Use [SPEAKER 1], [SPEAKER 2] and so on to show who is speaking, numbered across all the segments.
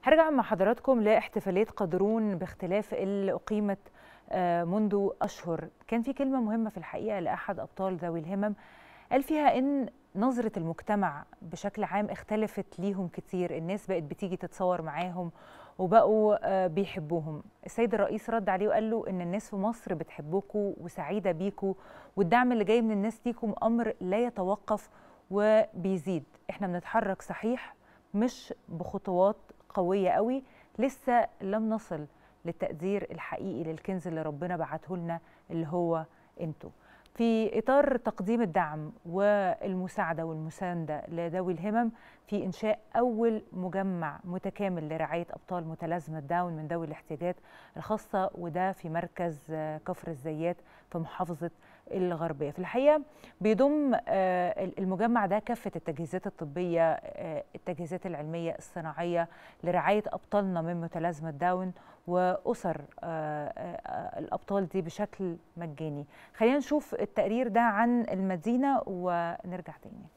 [SPEAKER 1] هرجع مع حضراتكم لاحتفالية قدرون باختلاف اللي أقيمت منذ أشهر كان في كلمة مهمة في الحقيقة لأحد أبطال ذوي الهمم قال فيها إن نظرة المجتمع بشكل عام اختلفت ليهم كتير الناس بقت بتيجي تتصور معاهم وبقوا بيحبوهم السيد الرئيس رد عليه وقال له ان الناس في مصر بتحبكم وسعيده بيكم والدعم اللي جاي من الناس ليكم امر لا يتوقف وبيزيد احنا بنتحرك صحيح مش بخطوات قويه قوي لسه لم نصل للتقدير الحقيقي للكنز اللي ربنا بعته لنا اللي هو انتوا في اطار تقديم الدعم والمساعده والمسانده لذوي الهمم في انشاء اول مجمع متكامل لرعايه ابطال متلازمه داون من ذوي الاحتياجات الخاصه وده في مركز كفر الزيات في محافظه الغربيه في الحقيقه بيضم المجمع ده كافه التجهيزات الطبيه التجهيزات العلميه الصناعيه لرعايه ابطالنا من متلازمه داون واسر الابطال دي بشكل مجاني خلينا نشوف التقرير ده عن المدينه ونرجع تاني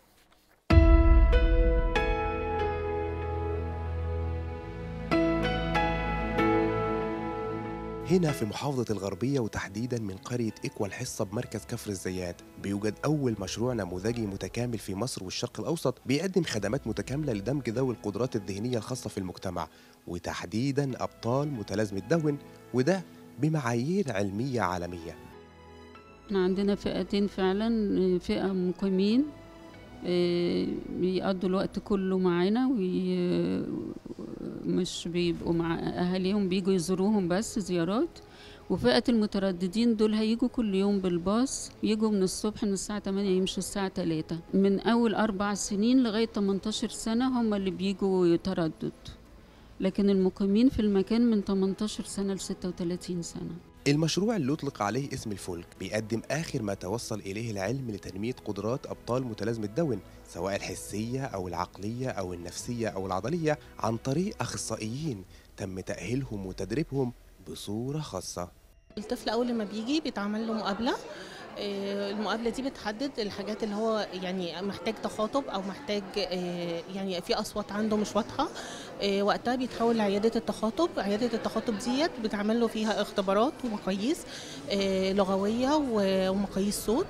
[SPEAKER 2] هنا في محافظة الغربية وتحديدا من قرية إكوى الحصة بمركز كفر الزيات بيوجد أول مشروع نموذجي متكامل في مصر والشرق الأوسط بيقدم خدمات متكاملة لدمج ذوي القدرات الذهنية الخاصة في المجتمع وتحديدا أبطال متلازمة داون وده بمعايير علمية عالمية
[SPEAKER 3] احنا عندنا فئتين فعلا فئة مقيمين بيقضوا الوقت كله معانا مش بيبقوا مع اهاليهم بيجوا يزوروهم بس زيارات وفئة المترددين دول هيجوا كل يوم بالباص يجوا من الصبح من الساعة 8 يمشوا الساعة 3 من أول أربع سنين لغاية 18 سنة هم اللي بيجوا يتردد لكن المقيمين في المكان من 18 سنة ل 36 سنة
[SPEAKER 2] المشروع اللي أطلق عليه اسم الفلك بيقدم آخر ما توصل إليه العلم لتنمية قدرات أبطال متلازمة داون سواء الحسية أو العقلية أو النفسية أو العضلية عن طريق أخصائيين تم تأهيلهم وتدريبهم بصورة خاصة
[SPEAKER 4] الطفل أول ما بيجي بيتعمل له مقابلة المقابله دي بتحدد الحاجات اللي هو يعني محتاج تخاطب او محتاج يعني في اصوات عنده مش واضحه وقتها بيتحول لعياده التخاطب عياده التخاطب ديت بتعمل له فيها اختبارات ومقاييس لغويه ومقاييس صوت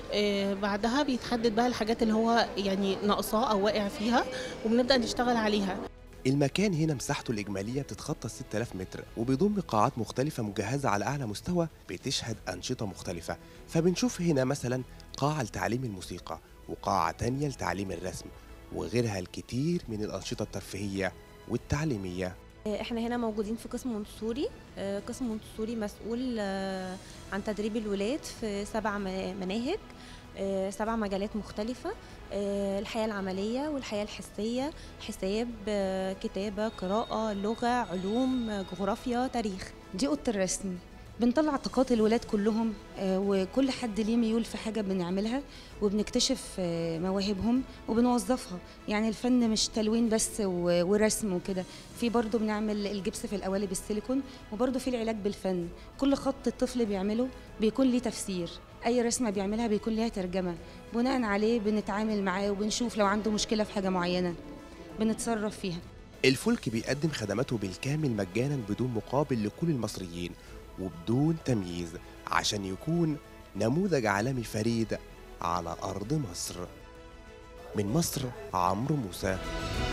[SPEAKER 4] بعدها بيتحدد بقى الحاجات اللي هو يعني ناقصاه او واقع فيها وبنبدا نشتغل عليها
[SPEAKER 2] المكان هنا مساحته الإجمالية بتتخطى 6000 متر وبيضم قاعات مختلفة مجهزة على أعلى مستوى بتشهد أنشطة مختلفة فبنشوف هنا مثلا قاعة لتعليم الموسيقى وقاعة تانية لتعليم الرسم وغيرها الكثير من الأنشطة الترفيهية والتعليمية
[SPEAKER 5] احنا هنا موجودين في قسم مونتسوري قسم مونتسوري مسؤول عن تدريب الولاد في سبع مناهج سبع مجالات مختلفة الحياة العملية والحياة الحسية حساب كتابة قراءة لغة علوم جغرافيا تاريخ
[SPEAKER 6] دي أوضة الرسم بنطلع طاقات الولاد كلهم وكل حد ليه ميول في حاجة بنعملها وبنكتشف مواهبهم وبنوظفها يعني الفن مش تلوين بس ورسم وكده في برضه بنعمل الجبس في القوالب السيليكون وبرضه في العلاج بالفن كل خط الطفل بيعمله بيكون ليه تفسير اي رسمه بيعملها بيكون ليها ترجمه بناء عليه بنتعامل معاه وبنشوف لو عنده مشكله في حاجه معينه بنتصرف فيها
[SPEAKER 2] الفلك بيقدم خدماته بالكامل مجانا بدون مقابل لكل المصريين وبدون تمييز عشان يكون نموذج عالمي فريد على أرض مصر من مصر عمرو موسى